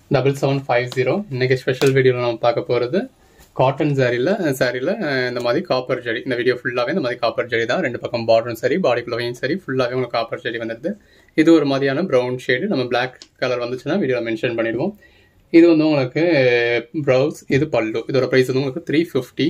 double seven five zero இன்னைக்கு special வீடியோவில் நம்ம பார்க்க போகிறது காட்டன் சாரியில் சாரியில் இந்த மாதிரி காப்பர் ஜெடி இந்த வீடியோ ஃபுல்லாகவே இந்த மாதிரி காப்பர் ஜெடி தான் ரெண்டு பக்கம் பார்டரும் சரி பாடிக்குள்ளவையும் சரி ஃபுல்லாகவே உங்களுக்கு காப்பர் ஜெடி வந்துடுது இது ஒரு மாதிரியான ப்ரௌன் ஷேடு நம்ம பிளாக் கலர் வந்துச்சுன்னா வீடியோவில் மென்ஷன் பண்ணிடுவோம் இது வந்து உங்களுக்கு ப்ரௌஸ் இது பல்லு இதோட ப்ரைஸ் வந்து உங்களுக்கு த்ரீ ஃபிஃப்டி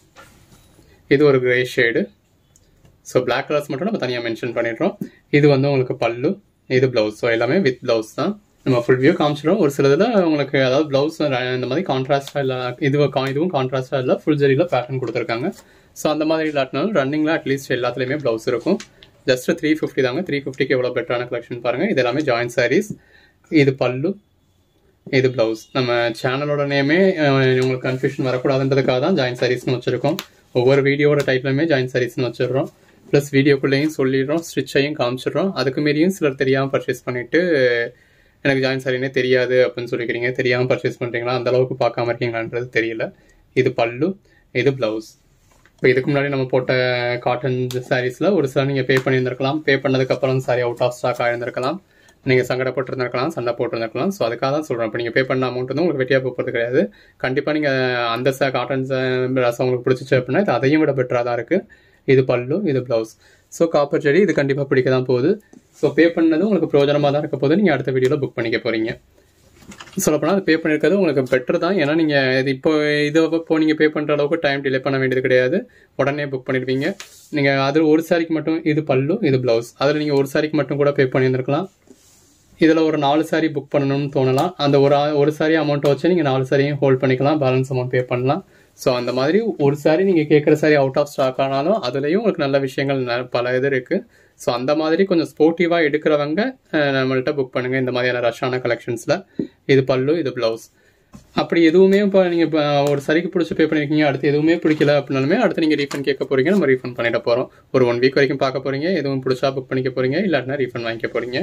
இது ஒரு grey shade so black colours மட்டும் நம்ம தனியாக மென்ஷன் பண்ணிடுறோம் இது வந்து உங்களுக்கு பல்லு இது ப்ளவுஸ் ஸோ எல்லாமே வித் ப்ளவுஸ் தான் நம்ம ஃபுல் வியூ காமிச்சிடும் ஒரு சிலதில் உங்களுக்கு அதாவது ப்ளவுஸ் இந்த மாதிரி கான்ட்ராஸ்டாக இல்லை இது இதுவும் கான்ட்ராஸ்டாக இல்லை ஃபுல் ஜெரியில் பேட்டர்ன் கொடுத்துருக்காங்க ஸோ அந்த மாதிரி இல்லாட்டினாலும் ரன்னிங்கில் அட்லீஸ்ட் எல்லாத்துலேயுமே ப்ளவுஸ் இருக்கும் ஜஸ்ட் த்ரீ ஃபிஃப்டி தாங்க த்ரீ ஃபிஃப்டிக்கு எவ்வளோ பெட்டரான கலெக்ஷன் பாருங்கள் இது எல்லாமே ஜாயின்ட் சாரீஸ் இது பல்லு இது ப்ளவுஸ் நம்ம சேனலோட நேமே உங்களுக்கு கன்ஃபியூஷன் வரக்கூடாதுன்றதுக்காக தான் ஜாயின் சாரீஸ்னு வச்சுருக்கோம் ஒவ்வொரு வீடியோட டைப்லையுமே ஜாயின் சாரீஸ்னு வச்சிடுறோம் ப்ளஸ் வீடியோக்குள்ளேயும் சொல்லிடுறோம் ஸ்டிச்சையும் காமிச்சிடுறோம் அதுக்கு மீறியும் சிலர் தெரியாமல் பர்ச்சேஸ் பண்ணிவிட்டு எனக்கு ஜாயின் சாரினே தெரியாது அப்படின்னு சொல்லிக்கிறீங்க தெரியாமல் பர்ச்சேஸ் பண்ணுறீங்களா அந்த அளவுக்கு பார்க்காம இருக்கீங்களான்றது தெரியல இது பல்லு இது ப்ளவுஸ் இப்போ இதுக்கு முன்னாடி நம்ம போட்ட காட்டன் சாரீஸில் ஒரு சில நீங்கள் பே பண்ணியிருந்திருக்கலாம் பே பண்ணதுக்கப்புறம் சாரி அவுட் ஆஃப் ஸ்டாக் ஆயிருந்திருக்கலாம் நீங்கள் சங்கடப்பட்டிருந்திருக்கலாம் சண்டை போட்டிருந்திருக்கலாம் ஸோ அதுக்காக தான் சொல்கிறேன் இப்போ நீங்கள் பே பண்ண அமௌண்ட் வந்து உங்களுக்கு வெட்டியாக போகிறது கிடையாது கண்டிப்பாக நீங்கள் அந்த ச காட்டன் ரசம் உங்களுக்கு பிடிச்சிச்சு அப்படின்னா இது அதையும் விட பெட்டராக தான் இருக்குது இது பல்லு இது ப்ளவுஸ் ஸோ காப்பர் செடி இது கண்டிப்பாக பிடிக்க தான் போகுது ஸோ பே பண்ணது உங்களுக்கு பிரோஜனமாக தான் இருக்க போது நீங்கள் அடுத்த வீடியோவில் புக் பண்ணிக்க போகிறீங்க சொல்லப்போனால் அது பே பண்ணியிருக்கிறது உங்களுக்கு பெட்டர் தான் ஏன்னா நீங்கள் இது இப்போ இது இப்போ நீங்கள் பே பண்ணுற அளவுக்கு டைம் டிலே பண்ண வேண்டியது கிடையாது உடனே புக் பண்ணிடுவீங்க நீங்கள் அது ஒரு சாரிக்கு மட்டும் இது பல்லு இது ப்ளவுஸ் அதில் நீங்கள் ஒரு சாரிக்கு மட்டும் கூட பே பண்ணியிருந்திருக்கலாம் இதில் ஒரு நாலு சாரி புக் பண்ணணும்னு தோணலாம் அந்த ஒரு ஒரு சாரி அமௌண்ட்டை வச்சு நீங்கள் நாலு சாரியும் ஹோல்ட் பண்ணிக்கலாம் பேலன்ஸ் அமௌண்ட் பே பண்ணலாம் ஸோ அந்த மாதிரி ஒரு சாரி நீங்கள் கேட்குற சாரி அவுட் ஆஃப் ஸ்டாக் ஆனாலும் அதுலேயும் உங்களுக்கு நல்ல விஷயங்கள் பல இது இருக்குது ஸோ அந்த மாதிரி கொஞ்சம் ஸ்போர்ட்டிவாக எடுக்கிறவங்க நம்மள்கிட்ட புக் பண்ணுங்கள் இந்த மாதிரியான ரஷ்ஷான கலெக்ஷன்ஸில் இது பல்லு இது ப்ளவுஸ் அப்படி எதுவுமே இப்போ நீங்கள் இப்போ ஒரு சரிக்கு பிடிச்சி பே பண்ணியிருக்கீங்க அடுத்து எதுவுமே பிடிக்கல அப்படின்னாலுமே அடுத்து நீங்கள் ரீஃபண்ட் கேட்க போகிறீங்க நம்ம ரீஃபண்ட் பண்ணிட போகிறோம் ஒரு ஒன் வீக் வரைக்கும் பார்க்க போகிறீங்க எதுவும் பிடிச்சா புக் பண்ணிக்க போகிறீங்க இல்லாட்டினா ரீஃபண்ட் வாங்கிக்க போகிறீங்க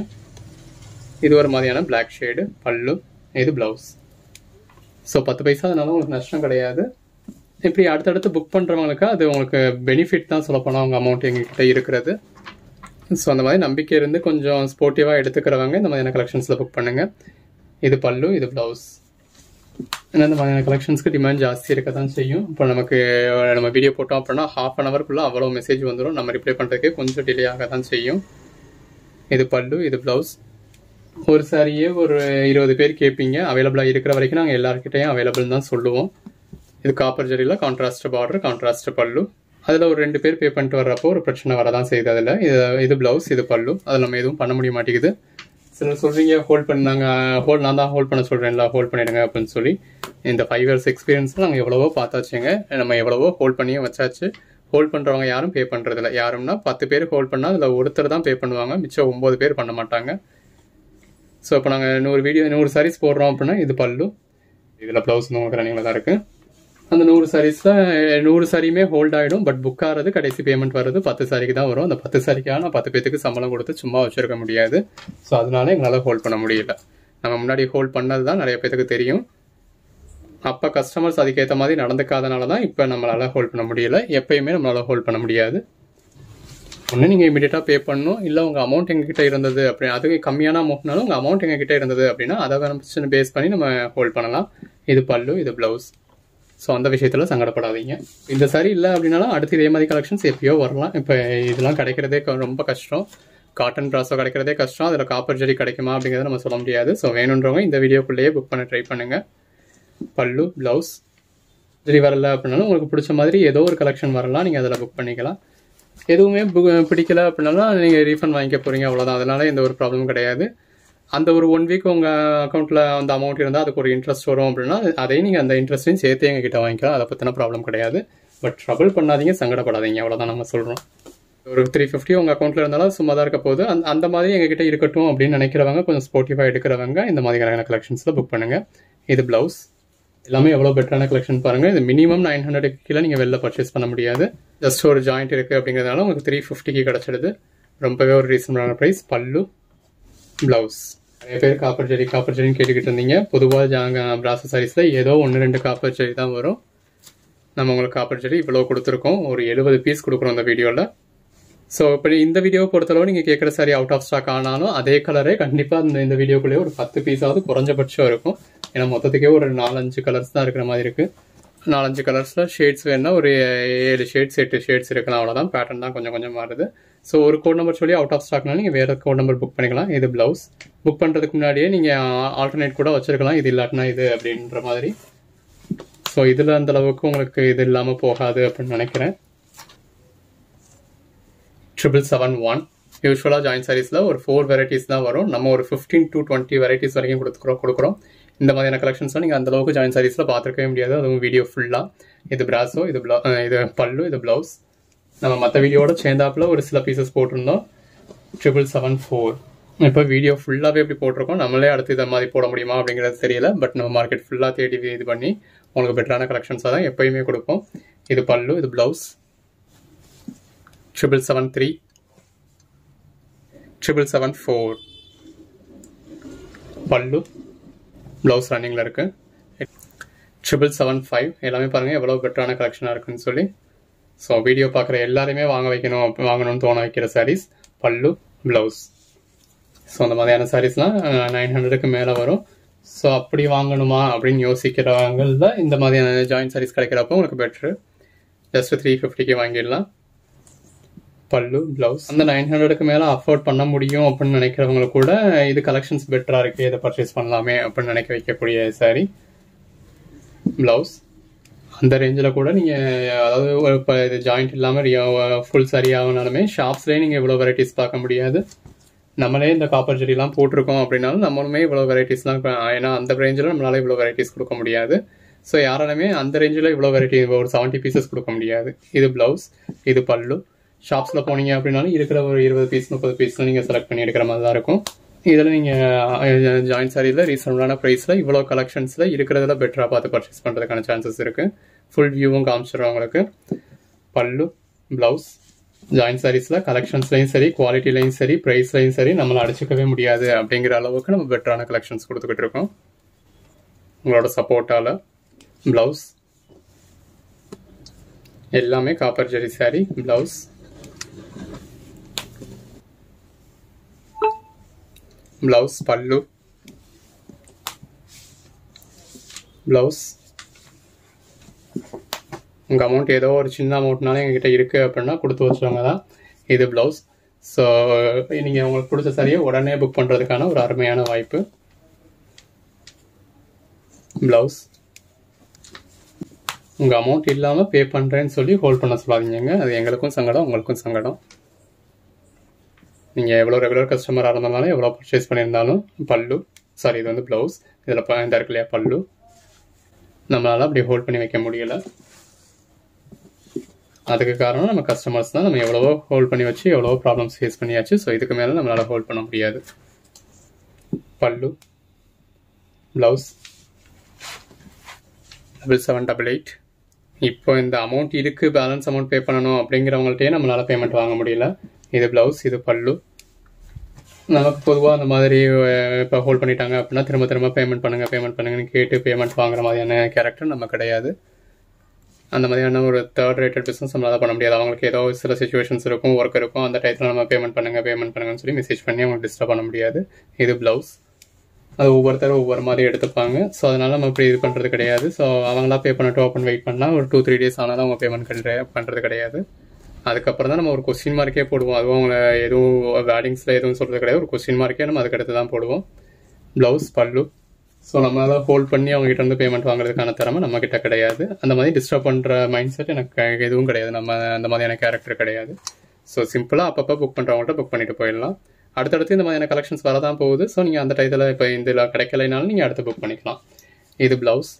இது ஒரு மாதிரியான பிளாக் ஷேடு பல்லு இது ப்ளவுஸ் ஸோ பத்து பைசா அதனால உங்களுக்கு நஷ்டம் கிடையாது இப்படி அடுத்தடுத்து புக் பண்ணுறவங்களுக்கு அது உங்களுக்கு பெனிஃபிட் தான் சொல்லப்போனால் அவங்க அமௌண்ட் எங்ககிட்ட இருக்கிறது ஸோ அந்த மாதிரி நம்பிக்கை இருந்து கொஞ்சம் ஸ்போர்ட்டிவாக எடுத்துக்கிறவங்க இந்த மாதிரியான கலெக்ஷன்ஸில் புக் பண்ணுங்கள் இது பல்லு இது ப்ளவுஸ் ஏன்னா இந்த மாதிரியான கலெக்ஷன்ஸ்க்கு டிமாண்ட் ஜாஸ்தி இருக்க தான் செய்யும் இப்போ நமக்கு நம்ம வீடியோ போட்டோம் அப்படின்னா ஹாஃப் அன் ஹவர்க்குள்ளே அவ்வளோ மெசேஜ் வந்துடும் நம்ம ரிப்ளை பண்ணுறதுக்கு கொஞ்சம் டிலே ஆக தான் செய்யும் இது பல்லு இது ப்ளவுஸ் ஒரு சாரியே ஒரு இருபது பேர் கேட்பீங்க அவைலபிளாக இருக்கிற வரைக்கும் நாங்கள் எல்லாருக்கிட்டையும் அவைலபிள் தான் சொல்லுவோம் இது காப்பர் ஜெரியில் கான்ட்ராஸ்ட் பார்டர் கான்ட்ராஸ்ட் பல்லு அதில் ஒரு ரெண்டு பேர் பே பண்ணிட்டு வர்றப்போ ஒரு பிரச்சனை வரதான் செய்யுது அதில் இது இது ப்ளவுஸ் இது பல்லு அதில் நம்ம எதுவும் பண்ண முடிய மாட்டேங்குது சிலர் சொல்கிறீங்க ஹோல்ட் பண்ணாங்க ஹோல்ட் நான் தான் ஹோல்ட் பண்ண சொல்கிறேன்ல ஹோல்ட் பண்ணிடுங்க அப்படின்னு சொல்லி இந்த ஃபைவ் இயர்ஸ் எக்ஸ்பீரியன்ஸில் நாங்கள் எவ்வளவோ பார்த்தாச்சுங்க நம்ம எவ்வளவோ ஹோல்ட் பண்ணியும் வச்சாச்சு ஹோல்ட் பண்ணுறவங்க யாரும் பே பண்ணுறதில்ல யாரும்னா பத்து பேர் ஹோல்ட் பண்ணால் அதில் ஒருத்தர் தான் பே பண்ணுவாங்க மிச்சம் ஒம்பது பேர் பண்ண மாட்டாங்க ஸோ இப்போ நாங்கள் நூறு வீடியோ நூறு சாரீஸ் போடுறோம் அப்படின்னா இது பல்லு இதில் ப்ளவுஸ் உங்களுக்கு ரன்னிங்கில் தான் இருக்குது அந்த நூறு சாரீஸில் நூறு சாரியுமே ஹோல்ட் ஆகிடும் பட் புக் ஆகிறது கடைசி பேமெண்ட் வர்றது பத்து சாரிக்கு தான் வரும் அந்த பத்து சாரிக்காக நான் பத்து பேத்துக்கு சம்பளம் கொடுத்து சும்மா வச்சுருக்க முடியாது ஸோ அதனால எங்களால் ஹோல்ட் பண்ண முடியல நம்ம முன்னாடி ஹோல்ட் பண்ணது தான் நிறைய பேத்துக்கு தெரியும் அப்போ கஸ்டமர்ஸ் அதுக்கேற்ற மாதிரி நடந்துக்காதனால தான் இப்போ நம்மளால் ஹோல்ட் பண்ண முடியல எப்பயுமே நம்மளால் ஹோல்ட் பண்ண முடியாது ஒன்று நீங்கள் இமீடியட்டாக பே பண்ணணும் இல்லை உங்கள் அமௌண்ட் எங்ககிட்ட இருந்தது அப்படி அதுக்கு கம்மியான அமௌண்ட்னாலும் உங்கள் அமௌண்ட் எங்ககிட்ட இருந்தது அப்படின்னா அதை வந்து பேஸ் பண்ணி நம்ம ஹோல்ட் பண்ணலாம் இது பல்லு இது ப்ளவுஸ் ஸோ அந்த விஷயத்தில் சங்கடப்படாதீங்க இந்த சாரி இல்லை அப்படின்னாலும் அடுத்து இதே மாதிரி கலெக்ஷன்ஸ் எப்பயோ வரலாம் இப்போ இதெல்லாம் கிடைக்கிறதே ரொம்ப கஷ்டம் காட்டன் ப்ராஸோ கிடைக்கிறதே கஷ்டம் அதில் காப்பர் ஜெரி கிடைக்குமா அப்படிங்கிறத நம்ம சொல்ல முடியாது ஸோ வேணுன்றவங்க இந்த வீடியோக்குள்ளேயே புக் பண்ண ட்ரை பண்ணுங்கள் பல்லு ப்ளவுஸ் ஜெரி வரல அப்படின்னாலும் உங்களுக்கு பிடிச்ச மாதிரி ஏதோ ஒரு கலெக்ஷன் வரலாம் நீங்கள் அதில் புக் பண்ணிக்கலாம் எதுவுமே பிடிக்கல அப்படின்னாலும் நீங்கள் ரீஃபண்ட் வாங்கிக்க போகிறீங்க அவ்வளோதான் அதனால எந்த ஒரு ப்ராப்ளமும் கிடையாது அந்த ஒரு ஒன் வீக் உங்கள் அக்கௌண்ட்டில் அந்த அமௌண்ட் இருந்தால் அதுக்கு ஒரு இன்ட்ரெஸ்ட் வரும் அப்படின்னா அதையும் நீங்கள் அந்த இன்ட்ரெஸ்ட்டையும் சேர்த்து எங்கள் கிட்ட வாங்கிக்கலாம் அதை பற்றின ப்ராப்ளம் கிடையாது பட் ட்ரபிள் பண்ணாதீங்க சங்கடப்படாதீங்க அவ்வளோதான் நம்ம சொல்கிறோம் ஒரு த்ரீ ஃபிஃப்டி உங்கள் அக்கௌண்ட்டில் இருந்தாலும் சும்மா தான் இருக்க போது அந்த அந்த மாதிரி எங்ககிட்ட இருக்கட்டும் அப்படின்னு நினைக்கிறவங்க கொஞ்சம் ஸ்போர்ட்டிவாக எடுக்கிறவங்க இந்த மாதிரியான கலெக்ஷன்ஸில் புக் பண்ணுங்கள் இது ப்ளவுஸ் எல்லாமே எவ்வளோ பெட்டரான கலெக்ஷன் பாருங்கள் இது மினிமம் நைன் ஹண்ட்ரடுக்கு கீழே நீங்கள் வெளில பர்ச்சேஸ் பண்ண முடியாது ஜஸ்ட் ஒரு ஜாயிண்ட் இருக்குது அப்படிங்கிறதுனால உங்களுக்கு த்ரீ ஃபிஃப்டிக்கு கிடச்சிடுது ரொம்பவே ஒரு ரீசனபிளான ப்ரைஸ் பல்லு ப்ளவுஸ் நிறைய பேர் காப்பர் ஜெரி காப்பர் ஜெரின்னு கேட்டுக்கிட்டு இருந்தீங்க பொதுவாக ஜாங்க பிராச சாரீஸில் ஏதோ ஒன்று ரெண்டு காப்பர் ஜெரி தான் வரும் நம்ம உங்களுக்கு காப்பர் ஜெரி இவ்வளோ கொடுத்துருக்கோம் ஒரு எழுபது பீஸ் கொடுக்குறோம் அந்த வீடியோவில் ஸோ இப்போ இந்த வீடியோவை பொறுத்தளவு நீங்கள் கேட்குற சாரி அவுட் ஆஃப் ஸ்டாக் ஆனாலும் அதே கலரே கண்டிப்பாக இந்த இந்த வீடியோக்குள்ளேயே ஒரு பத்து பீஸாவது குறைஞ்சபட்சம் இருக்கும் ஏன்னா மொத்தத்துக்கே ஒரு நாலஞ்சு கலர்ஸ் தான் இருக்கிற மாதிரி இருக்கு நாலஞ்சு கலர்ஸில் ஷேட்ஸ் வேணும்னா ஒரு ஏழு ஷேட்ஸ் எட்டு ஷேட்ஸ் இருக்கலாம் அவ்வளோதான் பேட்டர்ன் தான் கொஞ்சம் கொஞ்சம் மாறுது ஸோ ஒரு கோட் நம்பர் சொல்லி அவுட் ஆஃப் ஸ்டாக்னா நீங்கள் வேறு கோட் நம்பர் புக் பண்ணிக்கலாம் இது ப்ளவுஸ் புக் பண்ணுறதுக்கு முன்னாடியே நீங்கள் ஆல்டர்னேட் கூட வச்சிருக்கலாம் இது இல்லாட்டினா இது அப்படின்ற மாதிரி ஸோ இதில் அந்த அளவுக்கு உங்களுக்கு இது இல்லாமல் போகாது அப்படின்னு நினைக்கிறேன் ட்ரிபிள் செவன் ஒன் யூஸ்வலாக ஜாயின் சாரீஸில் ஒரு ஃபோர் வெரைட்டிஸ் தான் வரும் நம்ம ஒரு ஃபிஃப்டீன் டு டுவெண்ட்டி வெரைட்டிஸ் வரைக்கும் கொடுத்துக்கிறோம் கொடுக்குறோம் இந்த மாதிரியான கலெக்ஷன்ஸ்லாம் நீங்கள் அந்த அளவுக்கு ஜாயின் சாரீஸில் பார்த்துருக்கவே முடியாது அதுவும் வீடியோ ஃபுல்லாக இது பிராஸோ இது ப்ளவு இது பல்லு இது ப்ளவுஸ் நம்ம மற்ற வீடியோட சேர்ந்தாப்புல ஒரு சில பீசஸ் போட்டிருந்தோம் ட்ரிபிள் செவன் ஃபோர் இப்போ வீடியோ ஃபுல்லாகவே எப்படி போட்டிருக்கோம் நம்மளே அடுத்து இதை மாதிரி போட முடியுமா அப்படிங்கிறது தெரியல பட் நம்ம மார்க்கெட் ஃபுல்லாக தேடி இது பண்ணி உங்களுக்கு பெட்டரான கலெக்ஷன்ஸாக தான் எப்பயுமே கொடுப்போம் இது பல்லு இது blouse triple seven three triple seven four pallu blouse ரன்னிங்கில் இருக்கு ட்ரிபிள் செவன் ஃபைவ் எல்லாமே பாருங்கள் எவ்வளோ பெட்டரான கலெக்ஷனாக இருக்குன்னு சொல்லி ஸோ வீடியோ பார்க்குற எல்லாருமே வாங்க வைக்கணும் வாங்கணும்னு தோண வைக்கிற சாரீஸ் பல்லு ப்ளவுஸ் ஸோ அந்த மாதிரியான சாரீஸ்லாம் நைன் ஹண்ட்ரடுக்கு மேலே வரும் ஸோ அப்படி வாங்கணுமா அப்படின்னு யோசிக்கிறவங்களில் இந்த மாதிரியான ஜாயின் சாரீஸ் கிடைக்கிறப்போ உங்களுக்கு பெட்ரு ஜஸ்ட் த்ரீ ஃபிஃப்டிக்கு வாங்கிடலாம் பல்லு ப்ளவுஸ் அந்த நைன் ஹண்ட்ரடுக்கு மேலே அஃபோர்ட் பண்ண முடியும் அப்படின்னு நினைக்கிறவங்களுக்கு கூட இது கலெக்ஷன்ஸ் பெட்டராக இருக்குது இதை பர்ச்சேஸ் பண்ணலாமே அப்படின்னு நினைக்க வைக்கக்கூடிய சாரீ ப்ளவுஸ் அந்த ரேஞ்சில் கூட நீங்கள் அதாவது இப்போ இது ஜாயிண்ட் இல்லாமல் ஃபுல் சரியாகனாலுமே ஷாப்ஸ்லேயே நீங்கள் இவ்வளோ வெரைட்டிஸ் பார்க்க முடியாது நம்மளே இந்த காப்பர் ஜெடிலாம் போட்டிருக்கோம் அப்படின்னாலும் நம்மளுமே இவ்வளோ வெரைட்டிஸ்லாம் ஏன்னா அந்த ரேஞ்சில் நம்மளால இவ்வளோ வெரைட்டிஸ் கொடுக்க முடியாது ஸோ யாராலுமே அந்த ரேஞ்சில் இவ்வளோ வெரைட்டி ஒரு செவன்ட்டி பீசஸ் கொடுக்க முடியாது இது ப்ளவுஸ் இது பல்லு ஷாப்ஸில் போனீங்க அப்படின்னாலும் இருக்கிற ஒரு இருபது பீஸ் முப்பது பீஸில் நீங்கள் செலக்ட் பண்ணி எடுக்கிற மாதிரி தான் இருக்கும் இதில் நீங்கள் ஜாயின் சாரியில் ரீசனபிளான ப்ரைஸில் இவ்வளோ கலெக்ஷன்ஸில் இருக்கிறதுல பெட்டராக பார்த்து பர்ச்சேஸ் பண்ணுறதுக்கான சான்சஸ் இருக்குது ஃபுல் வியூவும் காமிச்சிடுறோம் உங்களுக்கு பல்லு ப்ளவுஸ் ஜாயின் சாரீஸில் கலெக்ஷன்ஸ்லையும் சரி குவாலிட்டிலையும் சரி ப்ரைஸ்லையும் சரி நம்மளை அடிச்சுக்கவே முடியாது அப்படிங்கிற அளவுக்கு நம்ம பெட்டரான கலெக்ஷன்ஸ் கொடுத்துக்கிட்டு இருக்கோம் உங்களோட சப்போர்ட்டால் ப்ளவுஸ் எல்லாமே copper zari sari blouse blouse pallu blouse உங்கள் அமௌண்ட் ஏதோ ஒரு சின்ன அமௌண்ட்னாலும் எங்ககிட்ட இருக்குது அப்படின்னா கொடுத்து வச்சவங்க தான் இது ப்ளவுஸ் ஸோ நீங்கள் உங்களுக்கு பிடிச்ச சரியை உடனே புக் பண்ணுறதுக்கான ஒரு அருமையான வாய்ப்பு ப்ளவுஸ் உங்கள் அமௌண்ட் இல்லாமல் பே பண்ணுறேன்னு சொல்லி ஹோல்ட் பண்ண சொல்லாதீங்க அது எங்களுக்கும் சங்கடம் உங்களுக்கும் சங்கடம் நீங்கள் எவ்வளோ ரெகுலர் கஸ்டமராக இருந்தாலும் எவ்வளோ பர்ச்சேஸ் பண்ணியிருந்தாலும் பல்லு சாரி இது வந்து ப்ளவுஸ் இதில் இந்த இருக்கு இல்லையா பல்லு நம்மளால் அப்படி ஹோல்ட் பண்ணி வைக்க முடியலை அதுக்கு காரணம் நம்ம கஸ்டமர்ஸ் தான் நம்ம எவ்வளவோ ஹோல்ட் பண்ணி வச்சு எவ்வளவோ ப்ராப்ளம்ஸ் ஃபேஸ் பண்ணியாச்சு ஸோ இதுக்கு மேலே நம்மளால் ஹோல்ட் பண்ண முடியாது pallu blouse double seven double eight இப்போ இந்த அமௌண்ட் இருக்குது பேலன்ஸ் அமௌண்ட் பே பண்ணணும் அப்படிங்கிறவங்கள்ட்டயே நம்மளால் பேமெண்ட் வாங்க முடியல இது ப்ளவுஸ் இது பல்லு நமக்கு பொதுவாக அந்த மாதிரி இப்போ ஹோல்ட் பண்ணிட்டாங்க அப்படின்னா திரும்ப திரும்ப பேமெண்ட் பண்ணுங்கள் பேமெண்ட் பண்ணுங்கன்னு கேட்டு பேமெண்ட் வாங்குற மாதிரியான கேரக்டர் நம்ம கிடையாது அந்த மாதிரியான ஒரு தேர்ட் ரேட்டட் பிஸ்னஸ் நம்மளால் பண்ண முடியாது அவங்களுக்கு ஏதோ சில சுச்சுவேஷன்ஸ் இருக்கும் ஒர்க் இருக்கும் அந்த டயத்தில் நம்ம பேமெண்ட் பண்ணுங்கள் பேமெண்ட் பண்ணுங்கன்னு சொல்லி மெசேஜ் பண்ணி அவங்களுக்கு டிஸ்டர்ப் பண்ண முடியாது இது ப்ளவுஸ் அது ஒவ்வொருத்தரும் ஒவ்வொரு மாதிரி எடுத்துப்பாங்க ஸோ அதனால நம்ம இப்படி இது பண்ணுறது கிடையாது ஸோ அவங்களா பே பண்ணிட்டு ஓப்பன் வெயிட் பண்ணால் ஒரு டூ த்ரீ டேஸ் ஆனாலும் அவங்க பேமெண்ட் பண்ணுறது கிடையாது அதுக்கப்புறம் தான் நம்ம ஒரு கொஸ்டின் மார்க்கே போடுவோம் அதுவும் அவங்க எதுவும் வேர்டிங்ஸில் எதுவும் சொல்கிறது கிடையாது ஒரு கொஸ்டின் மார்க்கே நம்ம அதுக்கடுத்து தான் போடுவோம் ப்ளவுஸ் பல்லு ஸோ நம்மளால் ஹோல்ட் பண்ணி அவங்க கிட்ட இருந்து பேமெண்ட் வாங்குறதுக்கான திறமை நம்ம கிட்ட கிடையாது அந்த மாதிரி டிஸ்டர்ப் பண்ணுற மைண்ட் செட் எனக்கு எதுவும் கிடையாது நம்ம அந்த மாதிரியான கேரக்டர் கிடையாது ஸோ சிம்பிளாக அப்பப்போ புக் பண்ணுறவங்கள்ட்ட புக் பண்ணிட்டு போயிடலாம் அடுத்தடுத்து இந்த மாதிரியான கலெக்ஷன்ஸ் வரதான் போகுது ஸோ நீங்கள் அந்த டயத்தில் இப்போ இதில் கிடைக்கலைனாலும் நீங்கள் அடுத்து புக் பண்ணிக்கலாம் இது ப்ளவுஸ்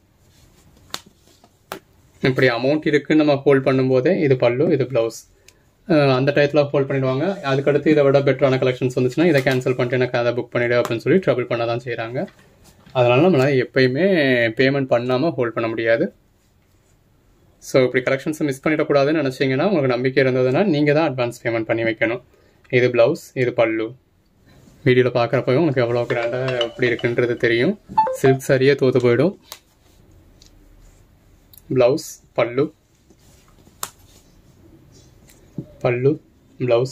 இப்படி அமௌண்ட் இருக்குன்னு நம்ம ஹோல்ட் பண்ணும்போதே இது பல்லு இது ப்ளவுஸ் அந்த டயத்தில் ஹோல்ட் பண்ணிடுவாங்க அதுக்கடுத்து இதை விட பெட்டரான கலெக்ஷன்ஸ் வந்துச்சுன்னா இதை கேன்சல் பண்ணிட்டு எனக்கு அதை புக் பண்ணிவிடு அப்படின்னு சொல்லி ட்ரபிள் பண்ண தான் செய்கிறாங்க அதனால நம்மளால் எப்பயுமே பேமெண்ட் பண்ணாமல் ஹோல்ட் பண்ண முடியாது ஸோ இப்படி கலெக்ஷன்ஸை மிஸ் பண்ணிடக்கூடாதுன்னு நினச்சிங்கன்னா உங்களுக்கு நம்பிக்கை இருந்ததுன்னா நீங்கள் தான் அட்வான்ஸ் பேமெண்ட் பண்ணி வைக்கணும் இது ப்ளவுஸ் இது பல்லு வீடியோவில் பார்க்குறப்பவே உங்களுக்கு எவ்வளோ கிராண்டாக எப்படி இருக்குன்றது தெரியும் சில்க் சரியே தோற்று போயிடும் blouse pallu pallu blouse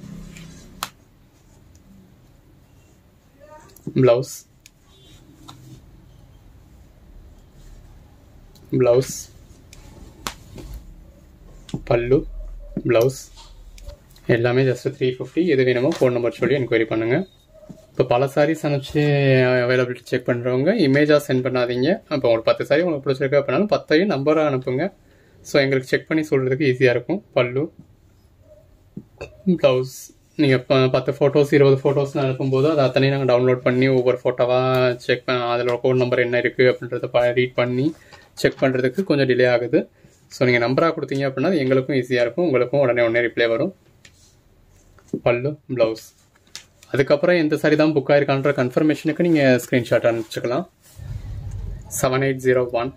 blouse blouse pallu blouse எல்லாமே ஜஸ்ட் த்ரீ ஃபிஃப்டி எது வேணுமோ ஃபோன் நம்பர் சொல்லி என்கொயரி பண்ணுங்கள் இப்போ பல சாரீஸ் அனுப்பிச்சு அவைலபிலிட்டி செக் பண்ணுறவங்க இமேஜாக சென்ட் பண்ணாதீங்க இப்போ ஒரு பத்து சாரி உங்களுக்கு பிடிச்சிருக்கு அப்படின்னாலும் பத்தையும் நம்பராக அனுப்புங்க ஸோ எங்களுக்கு செக் பண்ணி சொல்கிறதுக்கு ஈஸியாக இருக்கும் பல்லு ப்ளவுஸ் நீங்கள் இப்போ பத்து ஃபோட்டோஸ் இருபது ஃபோட்டோஸ் அனுப்பும்போது அதை அத்தனையும் நாங்கள் டவுன்லோட் பண்ணி ஒவ்வொரு ஃபோட்டோவாக செக் பண்ண அதில் கோட் நம்பர் என்ன இருக்குது அப்படின்றத ரீட் பண்ணி செக் பண்ணுறதுக்கு கொஞ்சம் டிலே ஆகுது ஸோ நீங்கள் நம்பராக கொடுத்தீங்க அப்படின்னா அது எங்களுக்கும் ஈஸியாக இருக்கும் உங்களுக்கும் உடனே உடனே ரிப்ளை வரும் பல்லு ப்ளவுஸ் அதுக்கப்புறம் எந்த சாரி தான் புக் ஆயிருக்கான்ற கன்ஃபர்மேஷனுக்கு நீங்கள் ஸ்க்ரீன்ஷாட் அனுப்பிச்சுக்கலாம் seven eight zero one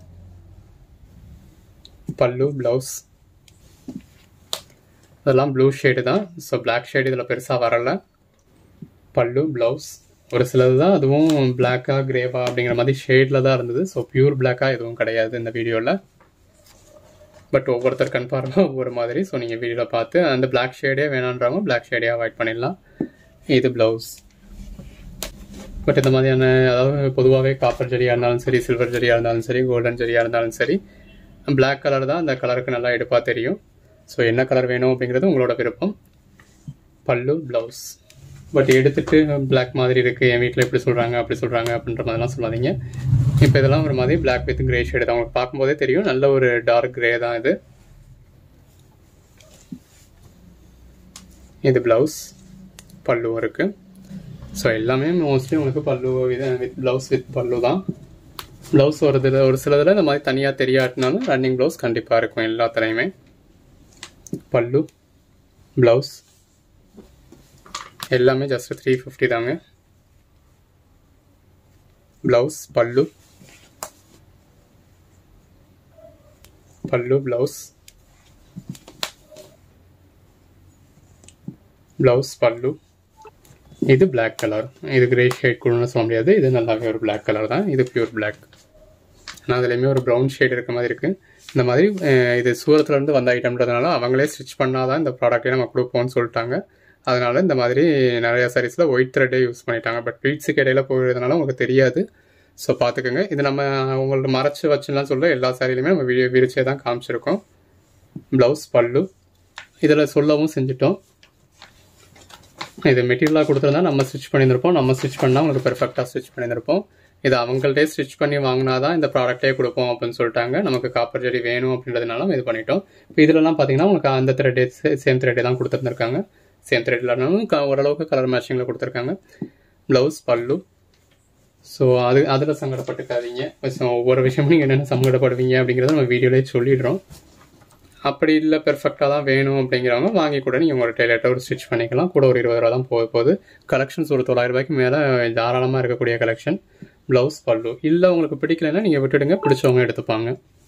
pallu blouse இதெல்லாம் ப்ளூ ஷேடு தான் ஸோ பிளாக் ஷேடு இதில் பெருசாக வரல பல்லு ப்ளவுஸ் ஒரு சிலது தான் அதுவும் பிளாக்கா கிரேவா அப்படிங்கிற மாதிரி ஷேடில் தான் இருந்தது ஸோ பியூர் பிளாக்காக எதுவும் கிடையாது இந்த வீடியோவில் பட் ஒவ்வொருத்தர் கன்ஃபார்மாக ஒவ்வொரு மாதிரி ஸோ நீங்கள் வீடியோவில் பார்த்து அந்த பிளாக் ஷேடே வேணான்றவங்க பிளாக் ஷேடே அவாய்ட் பண்ணிடலாம் இது ப்ளவுஸ் பட் இந்த மாதிரியான அதாவது பொதுவாகவே காப்பர் ஜரியாக இருந்தாலும் சரி சில்வர் ஜரியாக இருந்தாலும் சரி கோல்டன் ஜரியாக இருந்தாலும் சரி பிளாக் கலர் தான் அந்த கலருக்கு நல்லா எடுப்பாக தெரியும் ஸோ என்ன கலர் வேணும் அப்படிங்கிறது உங்களோட விருப்பம் பல்லு ப்ளவுஸ் பட் எடுத்துட்டு பிளாக் மாதிரி இருக்குது என் வீட்டில் இப்படி சொல்கிறாங்க அப்படி சொல்கிறாங்க அப்படின்ற மாதிரிலாம் சொல்லாதீங்க இப்போ இதெல்லாம் ஒரு மாதிரி பிளாக் வித் கிரே ஷேடு தான் உங்களுக்கு பார்க்கும்போதே தெரியும் நல்ல ஒரு டார்க் கிரே தான் இது இது ப்ளவுஸ் பல்லுவும் இருக்குது ஸோ எல்லாமே மோஸ்ட்லி உங்களுக்கு பல்லு இது வித் ப்ளவுஸ் வித் பல்லு தான் ப்ளவுஸ் ஒரு இதில் ஒரு சிலதில் இந்த மாதிரி தனியாக தெரியாட்டினாலும் ரன்னிங் ப்ளவுஸ் கண்டிப்பாக இருக்கும் எல்லாத்துலேயுமே பல்லு ப்ளவுஸ் எல்லாமே ஜஸ்ட் த்ரீ ஃபிஃப்டி தாங்க blouse pallu pallu blouse blouse pallu இது பிளாக் கலர் இது கிரே ஷேட் கூடன்னு சொல்ல முடியாது இது நல்லாவே ஒரு பிளாக் கலர் தான் இது பியூர் பிளாக் ஆனால் அதுலேயுமே ஒரு ப்ரௌன் ஷேட் இருக்க மாதிரி இருக்குது இந்த மாதிரி இது சூரத்துலேருந்து வந்த ஐட்டம்ன்றதுனால அவங்களே ஸ்டிச் பண்ணாதான் இந்த ப்ராடக்ட்டே நம்ம கொடுப்போம்னு சொல்லிட்டாங்க அதனால இந்த மாதிரி நிறைய சாரீஸில் ஒயிட் த்ரெட்டே யூஸ் பண்ணிட்டாங்க பட் பீட்ஸுக்கு இடையில போகிறதுனால உங்களுக்கு தெரியாது ஸோ பார்த்துக்கோங்க இது நம்ம உங்கள்ட்ட மறைச்சு வச்சுலாம் சொல்ல எல்லா சாரிலையுமே நம்ம விரி விரிச்சே தான் காமிச்சிருக்கோம் ப்ளவுஸ் பல்லு இதில் சொல்லவும் செஞ்சுட்டோம் இது மெட்டீரியலாக கொடுத்துருந்தா நம்ம ஸ்டிச் பண்ணியிருப்போம் நம்ம ஸ்டிச் பண்ணால் உங்களுக்கு பெர்ஃபெக்டாக ஸ்டிச் பண்ணியிருப்போம் இது அவங்கள்ட்டே ஸ்டிச் பண்ணி வாங்கினா தான் இந்த ப்ராடக்ட்டே கொடுப்போம் அப்படின்னு சொல்லிட்டாங்க நமக்கு காப்பர் ஜெடி வேணும் அப்படின்றதுனால இது பண்ணிட்டோம் இப்போ இதுலலாம் பார்த்தீங்கன்னா உங்களுக்கு அந்த த்ரெட்டே சேம் த்ரெட்டே தான் கொடுத்துருந்துருக்காங்க சேம் த்ரெட் இல்லைனாலும் ஓரளவுக்கு கலர் மேட்சிங்கில் கொடுத்துருக்காங்க ப்ளவுஸ் பல்லு ஸோ அது அதில் சங்கடப்பட்டுக்காதீங்க ஸோ ஒவ்வொரு விஷயமும் நீங்கள் என்னென்ன சங்கடப்படுவீங்க அப்படிங்கிறத நம்ம வீடியோலேயே சொல்லிடுறோம் அப்படி இல்லை பெர்ஃபெக்டாக தான் வேணும் அப்படிங்கிறவங்க வாங்கி கூட நீங்கள் உங்களோட டெய்லர்ட்ட ஒரு ஸ்டிச் பண்ணிக்கலாம் கூட ஒரு இருபது ரூபா தான் போக போகுது கலெக்ஷன்ஸ் ஒரு தொள்ளாயிரம் ரூபாய்க்கு மேலே தாராளமாக இருக்கக்கூடிய கலெக்ஷன் ப்ளவுஸ் பல்லு இல்லை உங்களுக்கு பிடிக்கலன்னா நீங்கள் விட்டுடுங்க பிடிச்சவங்க எடுத்துப்பாங்க